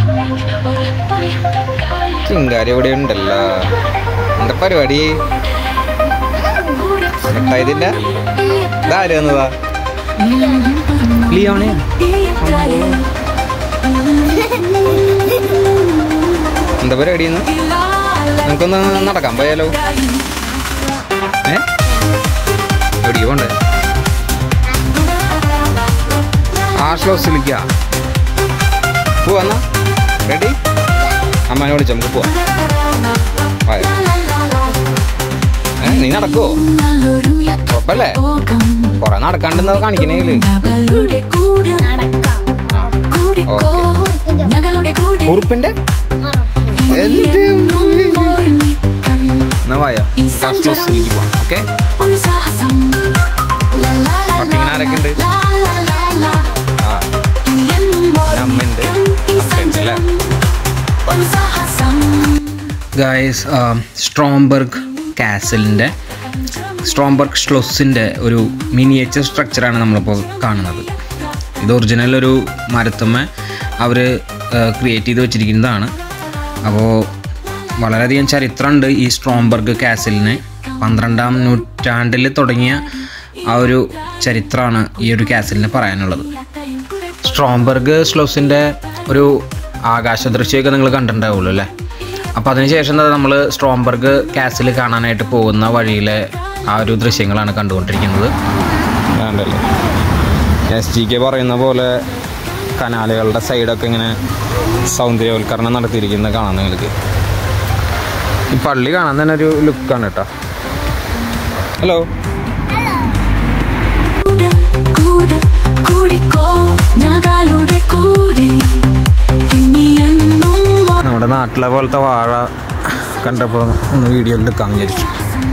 ചിങ്കാരി ഇവിടെ ഉണ്ടല്ലോ എന്താ പരിപാടി മിഠായിതില്ല ഇതാര് തന്നതാ ലിയോണേ എന്താ പരിപാടി ഇന്ന് നമുക്കൊന്ന് നടക്കാൻ പോയാലോ ഏ എവിടേക്ക് പോണ്ടേ ആ ശ്ലോസിലിക്ക പോവാന്നാ റെഡി അമ്മനെ വിളിച്ചു നമുക്ക് പോവാം വായോ. ഏ നീ നടക്കുവോ ഉറപ്പല്ലേ കൊറേ നടക്കാണ്ടെന്ന് കാണിക്കണേല് ഉറുപ്പിന്റെ എന്നാ വായോ ശ്ലോസിലേക്ക് പോവാം ഓക്കെ പട്ടിങ്ങനെ ആരൊക്കെ ഉണ്ട് ആ അമ്മയുണ്ട് അപ്പയുണ്ട് അല്ലേ ഗായ്സ് സ്ട്രോംബർഗ് കാസലിൻ്റെ സ്ട്രോംബർഗ് ഷ്ലൊസിൻ്റെ ഒരു മിനിയേച്ചർ സ്ട്രക്ചറാണ് നമ്മളിപ്പോൾ കാണുന്നത് ഇത് ഒറിജിനൽ ഒരു മരത്തുമ്മ അവർ ക്രിയേറ്റ് ചെയ്ത് വെച്ചിരിക്കുന്നതാണ് അപ്പോൾ വളരെയധികം ചരിത്രമുണ്ട് ഈ സ്ട്രോംബർഗ് കാസലിന് പന്ത്രണ്ടാം നൂറ്റാണ്ടിൽ തുടങ്ങിയ ആ ഒരു ചരിത്രമാണ് ഈ ഒരു കാസലിന് പറയാനുള്ളത് സ്ട്രോംബർഗ് സ്ലോസിൻ്റെ ഒരു ആകാശ ദൃശ്യമൊക്കെ നിങ്ങൾ കണ്ടിട്ടുണ്ടാവുള്ളൂ അല്ലേ അപ്പോൾ അതിനുശേഷം നമ്മൾ സ്ട്രോംബർഗ് കാസിൽ കാണാനായിട്ട് പോകുന്ന വഴിയിലെ ആ ഒരു ദൃശ്യങ്ങളാണ് കണ്ടുകൊണ്ടിരിക്കുന്നത് വേണ്ടല്ലേ എസ് ജി കെ പറയുന്ന പോലെ കനാലുകളുടെ സൈഡൊക്കെ ഇങ്ങനെ സൗന്ദര്യവൽക്കരണം നടത്തിയിരിക്കുന്നത് കാണാം നിങ്ങൾക്ക് ഈ പള്ളി കാണാൻ തന്നെ ഒരു ലുക്കാണ് കേട്ടോ ഹലോ നമ്മുടെ നാട്ടിലെ പോലത്തെ വാഴ കണ്ടപ്പോൾ ഒന്ന് വീഡിയോയിൽ എടുക്കാൻ വിചാരിച്ചു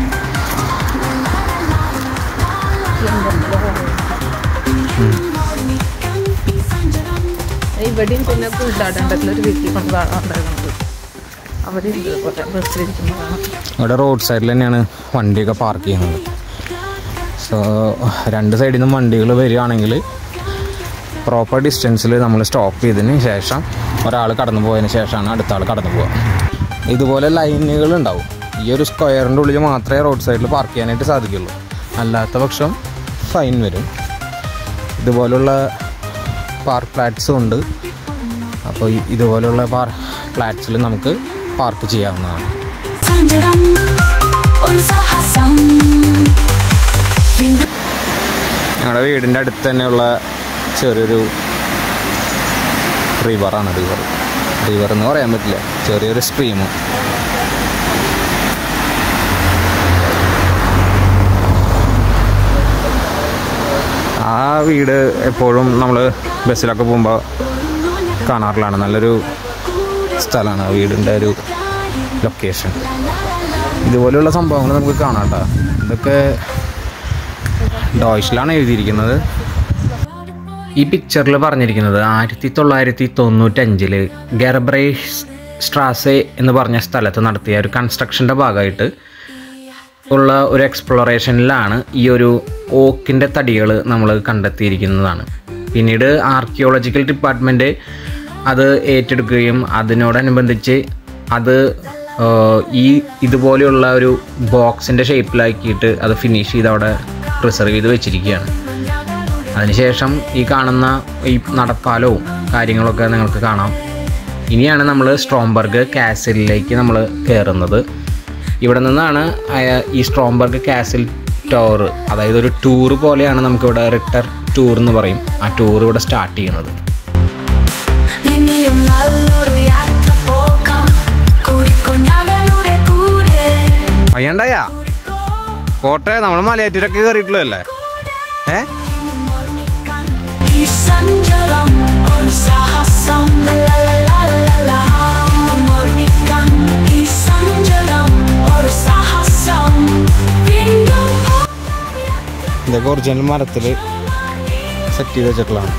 ഇവിടെയും പിന്നെ കൂട്ടാടേണ്ടതിൽ ഒരു വീട്ടിൽ കൊണ്ട് ഉണ്ടാകുന്നത് അവിടെ ഇതുപോലെ ബസ്സിലിരിക്കുന്നതാണ് ഇവിടെ റോഡ് സൈഡിൽ തന്നെയാണ് വണ്ടിയൊക്കെ പാർക്ക് ചെയ്യുന്നത് സോ രണ്ട് സൈഡിൽ നിന്നും വണ്ടികൾ വരികയാണെങ്കിൽ പ്രോപ്പർ ഡിസ്റ്റൻസിൽ നമ്മൾ സ്റ്റോപ്പ് ചെയ്തതിന് ശേഷം ഒരാൾ കടന്നു പോയതിന് ശേഷമാണ് അടുത്ത ആൾ കടന്നു പോവുക ഇതുപോലെ ലൈനുകൾ ഉണ്ടാവും ഈ ഒരു സ്ക്വയറിൻ്റെ ഉള്ളിൽ മാത്രമേ റോഡ് സൈഡിൽ പാർക്ക് ചെയ്യാനായിട്ട് സാധിക്കുള്ളൂ അല്ലാത്ത പക്ഷം ഫൈൻ വരും ഇതുപോലുള്ള പാർക്ക് ഫ്ലാറ്റ്സും ഉണ്ട് അപ്പോൾ ഈ- ഇതുപോലുള്ള പാർ ഫ്ലാറ്റ്സിൽ നമുക്ക് പാർക്ക് ചെയ്യാവുന്നതാണ് ഞങ്ങളുടെ വീടിൻ്റെ അടുത്ത് തന്നെയുള്ള ചെറിയൊരു റിവറാണ് റിവർ റിവർ എന്ന് പറയാൻ പറ്റില്ല ചെറിയൊരു സ്ട്രീം ആ വീട് എപ്പോഴും നമ്മൾ ബസ്സിലൊക്കെ പോകുമ്പോൾ കാണാറിലാണ് നല്ലൊരു സ്ഥലമാണ് ആ വീടിൻ്റെ ഒരു ലൊക്കേഷൻ ഇതുപോലെയുള്ള സംഭവങ്ങൾ നമുക്ക് കാണാം കേട്ടോ ഇതൊക്കെ ഡോയ്ഷിലാണ് എഴുതിയിരിക്കുന്നത് ഈ പിക്ചറിൽ പറഞ്ഞിരിക്കുന്നത് ആയിരത്തി തൊള്ളായിരത്തി തൊണ്ണൂറ്റഞ്ചില് ഗർബ്രേഷ് സ്ട്രാസെ എന്ന് പറഞ്ഞ സ്ഥലത്ത് നടത്തിയ ഒരു കൺസ്ട്രക്ഷൻ്റെ ഭാഗമായിട്ട് ഉള്ള ഒരു എക്സ്പ്ലോറേഷനിലാണ് ഈ ഒരു ഓക്കിൻ്റെ തടികൾ നമ്മൾ കണ്ടെത്തിയിരിക്കുന്നതാണ് പിന്നീട് ആർക്കിയോളജിക്കൽ ഡിപ്പാർട്ട്മെൻറ്റ് അത് ഏറ്റെടുക്കുകയും അതിനോടനുബന്ധിച്ച് അത് ആഹ്, ഈ ഇതുപോലെയുള്ള ഒരു ബോക്സിൻ്റെ ഷേപ്പിലാക്കിയിട്ട് അത് ഫിനിഷ് ചെയ്ത് അവിടെ പ്രിസർവ് ചെയ്ത് വെച്ചിരിക്കുകയാണ് അതിനുശേഷം ഈ കാണുന്ന ഈ നടപ്പാലവും കാര്യങ്ങളൊക്കെ നിങ്ങൾക്ക് കാണാം ഇനിയാണ് നമ്മൾ സ്ട്രോംബർഗ് കാസിലിലേക്ക് നമ്മൾ കയറുന്നത് ഇവിടെ നിന്നാണ് അയ- ഈ സ്ട്രോംബർഗ് കാസിൽ ടൂർ അതായത് ഒരു ടൂർ പോലെയാണ് നമുക്കിവിടെ റിട്ടർ ടൂർ എന്ന് പറയും ആ ടൂർ ഇവിടെ സ്റ്റാർട്ട് ചെയ്യുന്നത് ഇനിയും നല്ലൊരു യാത്ര പോകാം കൂടിക്കൊണ്ടാകലൂടെ കൂടെ അയ്യണ്ടായ കോട്ടെ നമ്മൾ മലയാറ്റൂരൊക്കെ കയറിയിട്ടുള്ളതല്ലേ ഏ ഈ സഞ്ചരം ഒരു സാഹസം ലലലലലലാ. ഓർമ്മിക്കാം ഈ സഞ്ചരം ഒരു സാഹസം വീണ്ടും ഇതൊക്കെ ഒറിജിനൽ മരത്തിൽ സെറ്റ് ചെയ്ത് വെച്ചിട്ടുള്ളതാണ്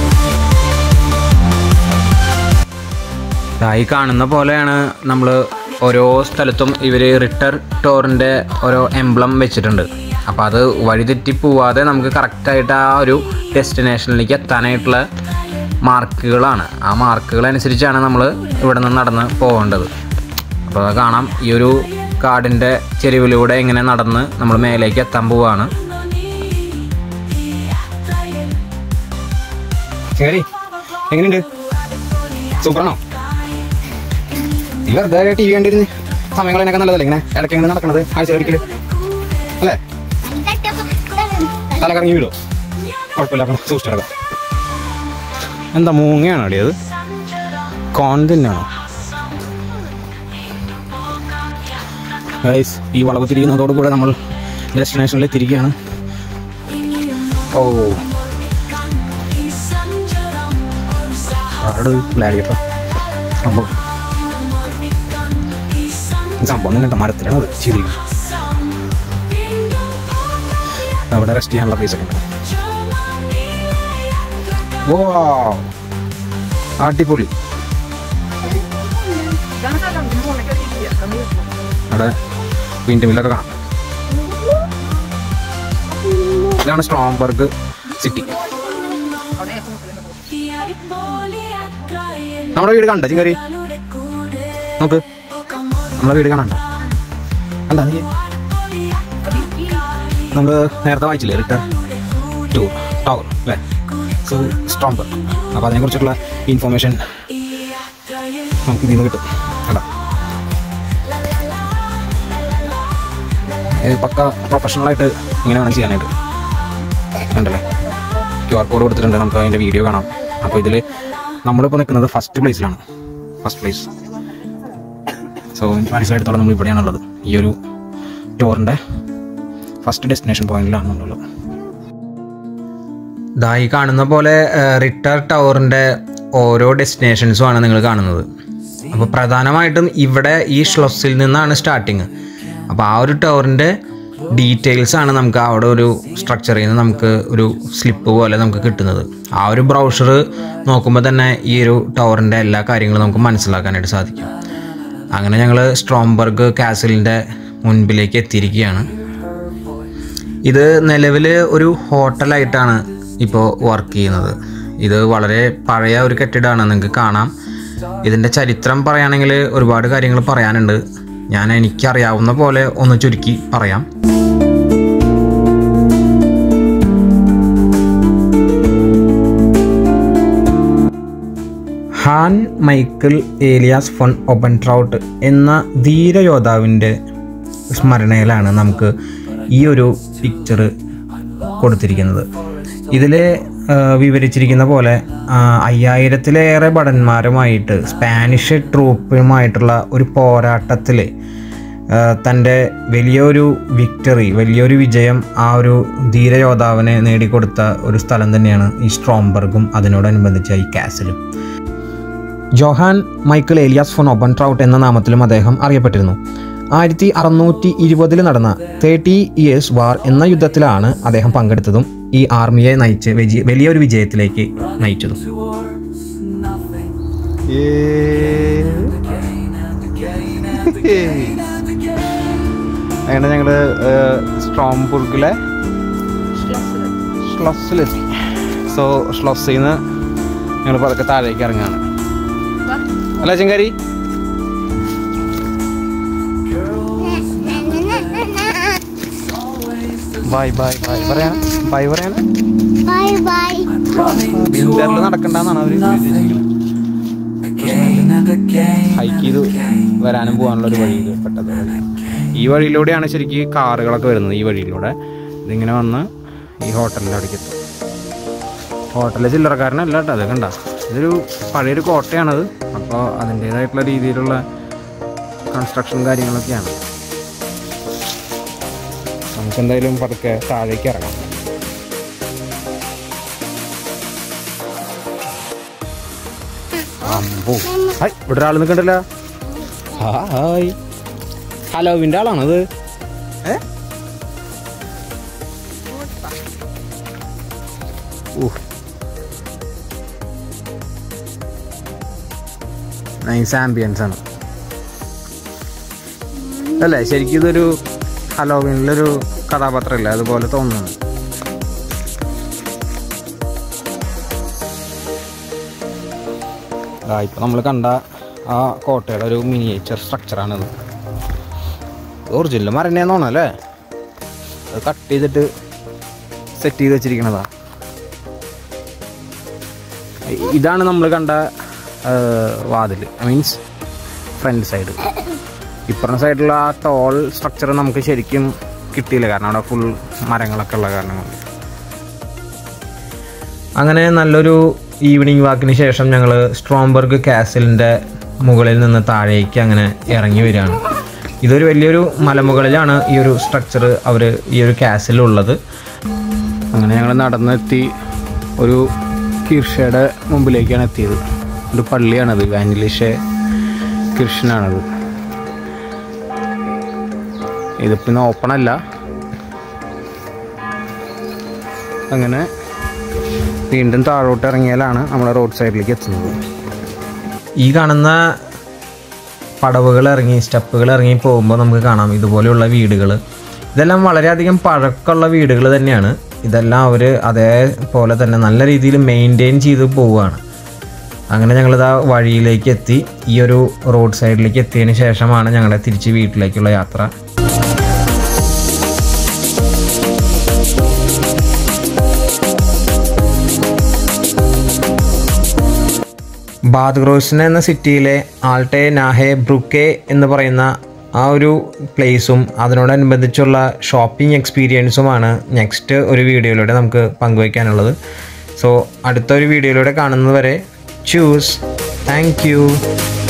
ദാ ഈ കാണുന്ന പോലെയാണ് നമ്മൾ ഓരോ സ്ഥലത്തും ഇവർ റിട്ടർ ടോറിൻ്റെ ഓരോ എംബ്ലം വെച്ചിട്ടുണ്ട് അപ്പോൾ അത് വഴിതെറ്റി പോവാതെ നമുക്ക് കറക്റ്റായിട്ട് ആ ഒരു ഡെസ്റ്റിനേഷനിലേക്ക് എത്താനായിട്ടുള്ള മാർക്കുകളാണ് ആ മാർക്കുകൾ അനുസരിച്ചാണ് നമ്മൾ ഇവിടെ നിന്ന് നടന്ന് പോകേണ്ടത് അപ്പോൾ അത് കാണാം ഈ ഒരു കാടിൻ്റെ ചെരുവിലൂടെ ഇങ്ങനെ നടന്ന് നമ്മൾ മേലേക്ക് എത്താൻ പോവാണ് ശരി എങ്ങനെയുണ്ട് സൂപ്പറാണോ ഈ വെറുതെ ടി വി കണ്ടിരുന്ന് സമയങ്ങളതിനൊക്കെ നല്ലതല്ലേ ഇങ്ങനെ ഇടയ്ക്ക് ഇങ്ങനെ നടക്കണത് ആഴ്ച ഒരിക്കൽ അല്ലേ തല കറങ്ങി വീടോ കുഴപ്പമില്ല അപ്പം സൂക്ഷിച്ചിടക്കാം എന്താ മൂങ്ങയാണോ അടി അത് കോൺ തന്നെയാണോ ഗൈസ് ഈ വളവ് തിരിയുന്നതോടു കൂടെ നമ്മൾ ഡെസ്റ്റിനേഷനിൽ തിരിക്കുകയാണ് ഓ അവിടെ ലാഗ് കേട്ടോ സംഭവം ഈ സംഭവം തന്നെ കേട്ടോ മരത്തിലാണ് അത് ചിരി അവിടെ റെസ്റ്റ് ചെയ്യാനുള്ള പ്ലേസ് ഒക്കെ ഉണ്ട് ഓ അടിപൊളി അവിടെ വിൻഡ് മില്ലൊക്കെ കാണാം ഇതാണ് സ്ട്രോംബർഗ് സിറ്റി നമ്മുടെ വീട് കണ്ട ചിങ്കറി നോക്ക് നമ്മുടെ വീട് കാണണ്ട കണ്ട നീ നമ്മൾ നേരത്തെ വായിച്ചില്ലേ റിട്ടേൺ ടു ടവർ അല്ലേ സോ സ്ട്രോംബർ അപ്പോൾ അതിനെക്കുറിച്ചുള്ള ഇൻഫർമേഷൻ നമുക്ക് ഇതിൽ നിന്ന് കിട്ടും കണ്ട ഇത് പക്ക പ്രൊഫഷണലായിട്ട് ഇങ്ങനെ വേണം ചെയ്യാനായിട്ട് ഉണ്ടല്ലേ ക്യു ആർ കോഡ് കൊടുത്തിട്ടുണ്ട് നമുക്ക് അതിൻ്റെ വീഡിയോ കാണാം അപ്പോൾ ഇതിൽ നമ്മളിപ്പോൾ നിൽക്കുന്നത് ഫസ്റ്റ് പ്ലേസിലാണ് ഫസ്റ്റ് പ്ലേസ് സോ എനിക്ക് മനസ്സിലായിടത്തോളം നമ്മൾ ഇവിടെയാണുള്ളത് ഈ ഒരു ടൂറിൻ്റെ ഫസ്റ്റ് ഡെസ്റ്റിനേഷൻ പോയിന്റിലാണ് നമ്മളുള്ളത് ദാ ഈ കാണുന്ന പോലെ റിട്ടർ ടവറിൻ്റെ ഓരോ ഡെസ്റ്റിനേഷൻസും ആണ് നിങ്ങൾ കാണുന്നത് അപ്പോൾ പ്രധാനമായിട്ടും ഇവിടെ ഈ ഷ്ലൊസ്സിൽ നിന്നാണ് സ്റ്റാർട്ടിങ് അപ്പോൾ ആ ഒരു ടവറിൻ്റെ ഡീറ്റെയിൽസ് ആണ് നമുക്ക് അവിടെ ഒരു സ്ട്രക്ചറിൽ നിന്ന് നമുക്ക് ഒരു സ്ലിപ്പ് പോലെ നമുക്ക് കിട്ടുന്നത് ആ ഒരു ബ്രൗഷർ നോക്കുമ്പോൾ തന്നെ ഈ ഒരു ടവറിൻ്റെ എല്ലാ കാര്യങ്ങളും നമുക്ക് മനസ്സിലാക്കാനായിട്ട് സാധിക്കും അങ്ങനെ ഞങ്ങൾ സ്ട്രോംബർഗ് കാസിലിൻ്റെ മുൻപിലേക്ക് എത്തിയിരിക്കുകയാണ് ഇത് നിലവിൽ ഒരു ഹോട്ടലായിട്ടാണ് ഇപ്പോൾ വർക്ക് ചെയ്യുന്നത് ഇത് വളരെ പഴയ ഒരു കെട്ടിടമാണ് നിങ്ങൾക്ക് കാണാം ഇതിൻ്റെ ചരിത്രം പറയുകയാണെങ്കിൽ ഒരുപാട് കാര്യങ്ങൾ പറയാനുണ്ട് ഞാൻ എനിക്കറിയാവുന്ന പോലെ ഒന്ന് ചുരുക്കി പറയാം ഹാൻ മൈക്കിൾ ഏലിയാസ് ഫോൺ ഒബൻട്രൗട്ട് എന്ന ധീരയോദ്ധാവിൻ്റെ സ്മരണയിലാണ് നമുക്ക് ഈ ഒരു പിക്ചർ കൊടുത്തിരിക്കുന്നത് ഇതിൽ വിവരിച്ചിരിക്കുന്ന പോലെ ആ, അയ്യായിരത്തിലേറെ ഭടന്മാരുമായിട്ട് സ്പാനിഷ് ട്രൂപ്പുമായിട്ടുള്ള ഒരു പോരാട്ടത്തിൽ തൻ്റെ വലിയൊരു വിക്ടറി വലിയൊരു വിജയം ആ ഒരു ധീരയോദ്ധാവിനെ നേടിക്കൊടുത്ത ഒരു സ്ഥലം തന്നെയാണ് ഈ സ്ട്രോംബർഗും അതിനോടനുബന്ധിച്ച ഈ കാസിലും Johann Michael Elias von Obentraut എന്ന നാമത്തിലും അദ്ദേഹം അറിയപ്പെട്ടിരുന്നു ആയിരത്തി അറുന്നൂറ്റി ഇരുപതിൽ നടന്ന തേർട്ടി ഇയേഴ്സ് വാർ എന്ന യുദ്ധത്തിലാണ് അദ്ദേഹം പങ്കെടുത്തതും ഈ ആർമിയെ നയിച്ച് വിജയ വലിയൊരു വിജയത്തിലേക്ക് നയിച്ചതും അങ്ങനെ ഞങ്ങൾ സ്ട്രോംബുർഗിലെ ഷ്ലസ്സിലെത്തി സോ ഷ്ലസ്സിൽ നിന്ന് ഞങ്ങൾ പതുക്കെ താഴേക്ക് ഇറങ്ങുകയാണ് അല്ല ചെങ്കാരി ബൈ ബൈ ബൈ പറയാൻ ബൈ പറയാൻ ബൈ ബൈ വിന്ററിൽ നടക്കണ്ടെന്നാണ് അവര് ഹൈക്ക് ചെയ്ത് വരാനും പോകാനുള്ള ഒരു വഴി പെട്ടത് ഈ വഴിയിലൂടെയാണ് ശരിക്കും കാറുകളൊക്കെ വരുന്നത് ഈ വഴിയിലൂടെ ഇതിങ്ങനെ വന്ന് ഈ ഹോട്ടലിൻ്റെ അവിടേക്ക് എത്തും ഹോട്ടലിലെ ചില്ലറക്കാരനല്ല കേട്ടോ അത് കണ്ട ഇതൊരു പഴയൊരു കോട്ടയാണത് അപ്പോൾ അതിൻ്റേതായിട്ടുള്ള രീതിയിലുള്ള കൺസ്ട്രക്ഷൻ കാര്യങ്ങളൊക്കെയാണ് നമുക്ക് എന്തായാലും പതുക്കെ താഴേക്ക് ഇറങ്ങാം അമ്പോ ഹായ് ഇവിടെ ഒരാൾ നിൽക്കണ്ടല്ലോ ഹായ് ഹലോവിൻ്റെ ആളാണത് ഏ ഊഹ് നൈസ് ആംബിയൻസ് ആണ് അല്ലേ ശരിക്കും ഇതൊരു ഹലോവിനിലൊരു കഥാപാത്രമില്ല അതുപോലെ തോന്നുന്നു ആ ഇപ്പം നമ്മൾ കണ്ട ആ കോട്ടയുടെ ഒരു മിനിയേച്ചർ സ്ട്രക്ചറാണിത് ഒറിജിനൽ മരണ്ണേന്ന് തോന്നുന്നു അല്ലേ അത് കട്ട് ചെയ്തിട്ട് സെറ്റ് ചെയ്ത് വെച്ചിരിക്കണതാ ഇ- ഇതാണ് നമ്മൾ കണ്ട വാതിൽ മീൻസ് ഫ്രണ്ട് സൈഡ് ഇപ്പുറം സൈഡിലുള്ള ആ ടോൾ സ്ട്രക്ചർ നമുക്ക് ശരിക്കും കിട്ടിയില്ല കാരണം അവിടെ ഫുൾ മരങ്ങളൊക്കെ ഉള്ള കാരണം കൊണ്ട് അങ്ങനെ നല്ലൊരു ഈവനിങ് വാക്കിന് ശേഷം ഞങ്ങൾ സ്ട്രോംബർഗ് കാസിലിൻ്റെ മുകളിൽ നിന്ന് താഴേക്ക് അങ്ങനെ ഇറങ്ങി വരികയാണ് ഇതൊരു വലിയൊരു മലമുകളിലാണ് ഈ ഒരു സ്ട്രക്ചർ അവർ ഈ ഒരു കാസിലുള്ളത് അങ്ങനെ ഞങ്ങൾ നടന്നെത്തി ഒരു കിർഷയുടെ മുമ്പിലേക്കാണ് എത്തിയത് ഒരു പള്ളിയാണത് വാനിലിഷെ കൃഷ്ണനാണത് ഇതിപ്പോൾ ഇന്ന് ഓപ്പൺ അല്ല അങ്ങനെ വീണ്ടും താഴോട്ട് ഇറങ്ങിയാലാണ് നമ്മൾ റോഡ് സൈഡിലേക്ക് എത്തുന്നത് ഈ കാണുന്ന പടവുകൾ ഇറങ്ങി സ്റ്റെപ്പുകൾ ഇറങ്ങി പോകുമ്പോൾ നമുക്ക് കാണാം ഇതുപോലെയുള്ള വീടുകൾ ഇതെല്ലാം വളരെയധികം പഴക്കമുള്ള വീടുകൾ തന്നെയാണ് ഇതെല്ലാം അവർ അതേപോലെ തന്നെ നല്ല രീതിയിൽ മെയിൻറ്റെയിൻ ചെയ്ത് പോവുകയാണ് അങ്ങനെ ഞങ്ങളിതാ വഴിയിലേക്ക് എത്തി ഈ ഒരു റോഡ് സൈഡിലേക്ക് എത്തിയതിന് ശേഷമാണ് ഞങ്ങളുടെ തിരിച്ച് വീട്ടിലേക്കുള്ള യാത്ര ബാദ്ഗ്രോസിന എന്ന സിറ്റിയിലെ ആൾട്ടെ നാഹെ ബ്രുക്കെ എന്ന് പറയുന്ന ആ ഒരു പ്ലേസും അതിനോടനുബന്ധിച്ചുള്ള ഷോപ്പിംഗ് എക്സ്പീരിയൻസുമാണ് നെക്സ്റ്റ് ഒരു വീഡിയോയിലൂടെ നമുക്ക് പങ്കുവയ്ക്കാനുള്ളത് സോ അടുത്തൊരു വീഡിയോയിലൂടെ കാണുന്നത് വരെ ചൂസ് താങ്ക് യു